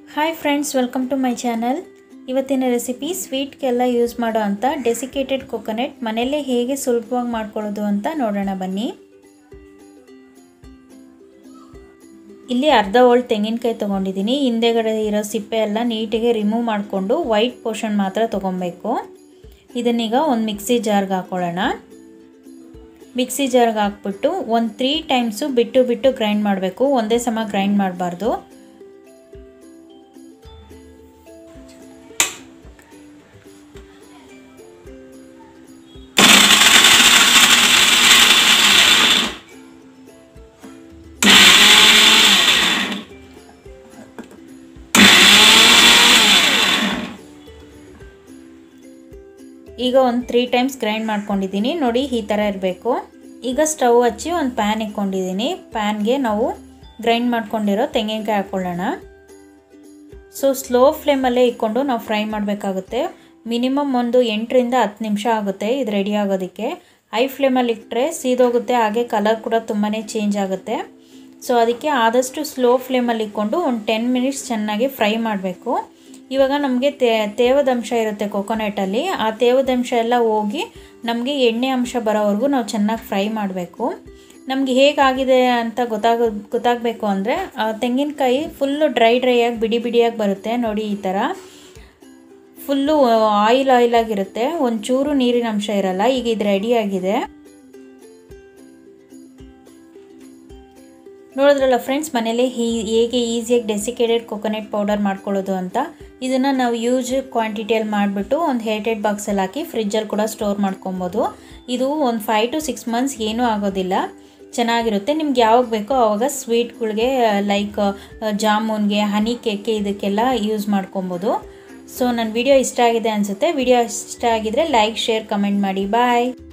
hi friends welcome to my channel ಇವತ್ತಿನ recipe ಸ್ವೀಟ್ಗೆಲ್ಲ use ಮಾಡೋ ಅಂಥ ಡೆಸಿಕೇಟೆಡ್ ಕೊಕೊನೆಟ್ ಮನೆಯಲ್ಲೇ ಹೇಗೆ ಸುಲಭವಾಗಿ ಮಾಡ್ಕೊಳ್ಳೋದು ಅಂತ ನೋಡೋಣ ಬನ್ನಿ ಇಲ್ಲಿ ಅರ್ಧ ಓಲ್ಡ್ ತೆಂಗಿನಕಾಯಿ ತೊಗೊಂಡಿದ್ದೀನಿ ಹಿಂದೆಗಡೆ ಇರೋ ಸಿಪ್ಪೆ ಎಲ್ಲ ನೀಟಿಗೆ ರಿಮೂವ್ ಮಾಡಿಕೊಂಡು ವೈಟ್ ಪೋರ್ಷನ್ ಮಾತ್ರ ತೊಗೊಬೇಕು ಇದನ್ನೀಗ ಒಂದು ಮಿಕ್ಸಿ ಜಾರ್ಗೆ ಹಾಕ್ಕೊಳ್ಳೋಣ ಮಿಕ್ಸಿ ಜಾರ್ಗೆ ಹಾಕ್ಬಿಟ್ಟು ಒಂದು ತ್ರೀ ಟೈಮ್ಸು ಬಿಟ್ಟು ಬಿಟ್ಟು ಗ್ರೈಂಡ್ ಮಾಡಬೇಕು ಒಂದೇ ಸಮ ಗ್ರೈಂಡ್ ಮಾಡಬಾರ್ದು ಈಗ ಒಂದು ತ್ರೀ ಟೈಮ್ಸ್ ಗ್ರೈಂಡ್ ಮಾಡ್ಕೊಂಡಿದ್ದೀನಿ ನೋಡಿ ಈ ಥರ ಇರಬೇಕು ಈಗ ಸ್ಟವ್ ಹಚ್ಚಿ ಒಂದು ಪ್ಯಾನ್ ಇಟ್ಕೊಂಡಿದ್ದೀನಿ ಪ್ಯಾನ್ಗೆ ನಾವು ಗ್ರೈಂಡ್ ಮಾಡ್ಕೊಂಡಿರೋ ತೆಂಗಿನಕಾಯಿ ಹಾಕ್ಕೊಳ್ಳೋಣ ಸೊ ಸ್ಲೋ ಫ್ಲೇಮಲ್ಲೇ ಇಟ್ಕೊಂಡು ನಾವು ಫ್ರೈ ಮಾಡಬೇಕಾಗುತ್ತೆ ಮಿನಿಮಮ್ ಒಂದು ಎಂಟರಿಂದ ಹತ್ತು ನಿಮಿಷ ಆಗುತ್ತೆ ಇದು ರೆಡಿ ಆಗೋದಕ್ಕೆ ಹೈ ಫ್ಲೇಮಲ್ಲಿ ಇಟ್ಟರೆ ಸೀದೋಗುತ್ತೆ ಹಾಗೆ ಕಲರ್ ಕೂಡ ತುಂಬಾ ಚೇಂಜ್ ಆಗುತ್ತೆ ಸೊ ಅದಕ್ಕೆ ಆದಷ್ಟು ಸ್ಲೋ ಫ್ಲೇಮಲ್ಲಿ ಇಟ್ಕೊಂಡು ಒಂದು ಟೆನ್ ಮಿನಿಟ್ಸ್ ಚೆನ್ನಾಗಿ ಫ್ರೈ ಮಾಡಬೇಕು ಇವಾಗ ನಮಗೆ ತೇ ತೇವದ ಅಂಶ ಇರುತ್ತೆ ಕೊಕೊನೆಟಲ್ಲಿ ಆ ತೇವದ ಅಂಶ ಎಲ್ಲ ಹೋಗಿ ನಮಗೆ ಎಣ್ಣೆ ಅಂಶ ಬರೋವರೆಗೂ ನಾವು ಚೆನ್ನಾಗಿ ಫ್ರೈ ಮಾಡಬೇಕು ನಮಗೆ ಹೇಗಾಗಿದೆ ಅಂತ ಗೊತ್ತಾಗ ಗೊತ್ತಾಗಬೇಕು ಅಂದರೆ ತೆಂಗಿನಕಾಯಿ ಫುಲ್ಲು ಡ್ರೈ ಡ್ರೈಯಾಗಿ ಬಿಡಿ ಬಿಡಿಯಾಗಿ ಬರುತ್ತೆ ನೋಡಿ ಈ ಥರ ಫುಲ್ಲು ಆಯಿಲ್ ಆಯಿಲ್ ಆಗಿರುತ್ತೆ ಒಂಚೂರು ನೀರಿನ ಅಂಶ ಇರಲ್ಲ ಈಗ ಇದು ರೆಡಿಯಾಗಿದೆ ನೋಡಿದ್ರಲ್ಲ ಫ್ರೆಂಡ್ಸ್ ಮನೇಲಿ ಹೇಗೆ ಈಸಿಯಾಗಿ ಡೆಸಿಕೇಟೆಡ್ ಕೊಕೊನೆಟ್ ಪೌಡರ್ ಮಾಡ್ಕೊಳ್ಳೋದು ಅಂತ ಇದನ್ನು ನಾವು ಯೂಸ್ ಕ್ವಾಂಟಿಟಿಯಲ್ಲಿ ಮಾಡಿಬಿಟ್ಟು ಒಂದು ಹೇಟೆಡ್ ಬಾಕ್ಸಲ್ಲಿ ಹಾಕಿ ಫ್ರಿಜ್ಜಲ್ಲಿ ಕೂಡ ಸ್ಟೋರ್ ಮಾಡ್ಕೊಬೋದು ಇದು ಒಂದು ಫೈವ್ ಟು ಸಿಕ್ಸ್ ಮಂತ್ಸ್ ಏನೂ ಆಗೋದಿಲ್ಲ ಚೆನ್ನಾಗಿರುತ್ತೆ ನಿಮ್ಗೆ ಯಾವಾಗ ಬೇಕೋ ಆವಾಗ ಸ್ವೀಟ್ಗಳಿಗೆ ಲೈಕ್ ಜಾಮೂನ್ಗೆ ಹನಿ ಕೇಕ್ಗೆ ಇದಕ್ಕೆಲ್ಲ ಯೂಸ್ ಮಾಡ್ಕೊಬೋದು ಸೊ ನನ್ನ ವಿಡಿಯೋ ಇಷ್ಟ ಆಗಿದೆ ಅನಿಸುತ್ತೆ ವಿಡಿಯೋ ಇಷ್ಟ ಆಗಿದರೆ ಲೈಕ್ ಶೇರ್ ಕಮೆಂಟ್ ಮಾಡಿ ಬಾಯ್